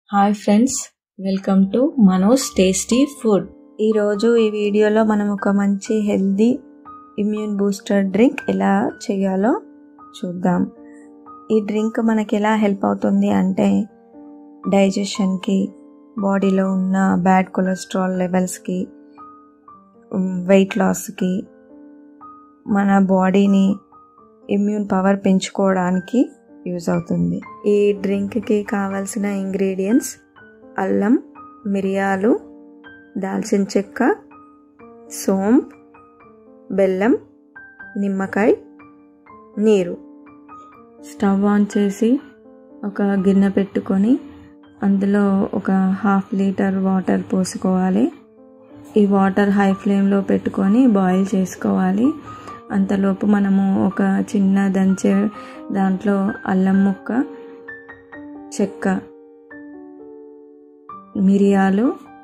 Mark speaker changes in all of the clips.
Speaker 1: hi friends welcome to Manoj tasty food
Speaker 2: ఈరోజు ఈ వీడియోలో మనం ఒక మంచి హెల్దీ ఇమ్యూన్ బూస్టర్ డ్రింక్ ఎలా చేయాలో చూద్దాం ఈ డ్రింక్ మనకి ఎలా హెల్ప్ అవుతుంది అంటే డైజెషన్కి బాడీలో ఉన్న బ్యాడ్ కొలెస్ట్రాల్ లెవెల్స్కి వెయిట్ లాస్కి మన బాడీని ఇమ్యూన్ పవర్ పెంచుకోవడానికి యూజ్ అవుతుంది ఈ డ్రింక్కి కావాల్సిన ఇంగ్రీడియంట్స్ అల్లం మిరియాలు దాల్చిన చెక్క సోంప్ బెల్లం నిమ్మకాయ నీరు
Speaker 1: స్టవ్ ఆన్ చేసి ఒక గిన్నె పెట్టుకొని అందులో ఒక హాఫ్ లీటర్ వాటర్ పోసుకోవాలి ఈ వాటర్ హై ఫ్లేమ్లో పెట్టుకొని బాయిల్ చేసుకోవాలి అంతలోపు మనము ఒక చిన్న దంచే దాంట్లో అల్లం ముక్క చెక్క మిరియాలు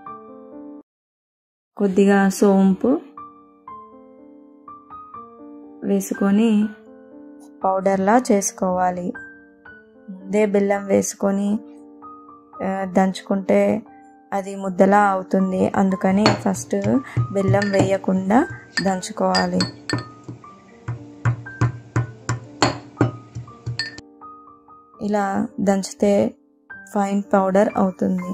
Speaker 1: కొద్దిగా సోంపు వేసుకొని
Speaker 2: పౌడర్లా చేసుకోవాలి ముందే బెల్లం వేసుకొని దంచుకుంటే అది ముద్దలా అవుతుంది అందుకని ఫస్ట్ బెల్లం వేయకుండా దంచుకోవాలి ఇలా దంచితే ఫైన్ పౌడర్ అవుతుంది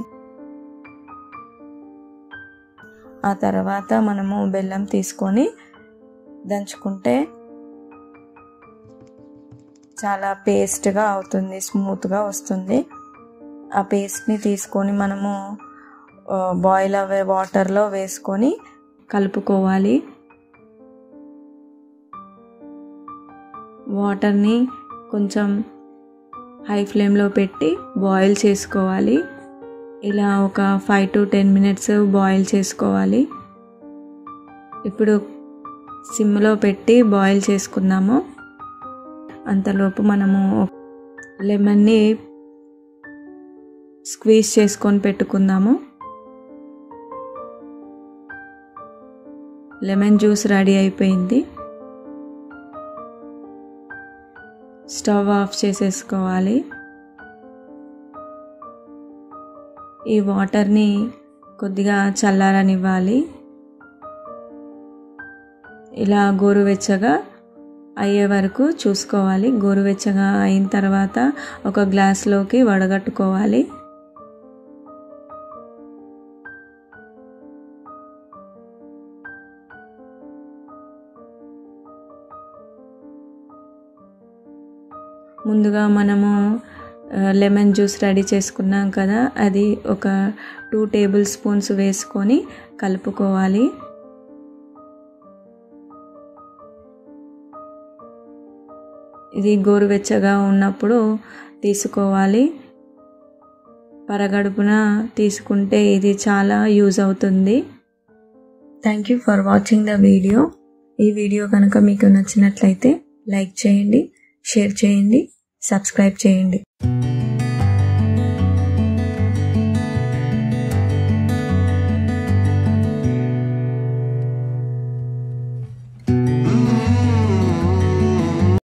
Speaker 2: ఆ తర్వాత మనము బెల్లం తీసుకొని దంచుకుంటే చాలా పేస్ట్గా అవుతుంది స్మూత్గా వస్తుంది ఆ పేస్ట్ని తీసుకొని మనము బాయిల్ అవే వాటర్లో వేసుకొని
Speaker 1: కలుపుకోవాలి వాటర్ని కొంచెం హై ఫ్లేమ్లో పెట్టి బాయిల్ చేసుకోవాలి ఇలా ఒక five to ten minutes boil చేసుకోవాలి ఇప్పుడు సిమ్లో పెట్టి బాయిల్ చేసుకున్నాము అంతలోపు మనము లెమన్ని స్క్వీజ్ చేసుకొని పెట్టుకుందాము లెమన్ జ్యూస్ రెడీ అయిపోయింది స్టవ్ ఆఫ్ చేసేసుకోవాలి ఈ వాటర్ని కొద్దిగా చల్లారనివ్వాలి ఇలా గోరువెచ్చగా అయ్యే వరకు చూసుకోవాలి గోరువెచ్చగా అయిన తర్వాత ఒక గ్లాస్లోకి వడగట్టుకోవాలి ముందుగా మనము లెమన్ జ్యూస్ రెడీ చేసుకున్నాం కదా అది ఒక టూ టేబుల్ స్పూన్స్ వేసుకొని కలుపుకోవాలి ఇది గోరువెచ్చగా ఉన్నప్పుడు తీసుకోవాలి పరగడుపున తీసుకుంటే ఇది చాలా యూజ్ అవుతుంది
Speaker 2: thank you for watching the video ఈ వీడియో కనుక మీకు నచ్చినట్లయితే లైక్ చేయండి షేర్ చేయండి సబ్స్క్రైబ్ చేయండి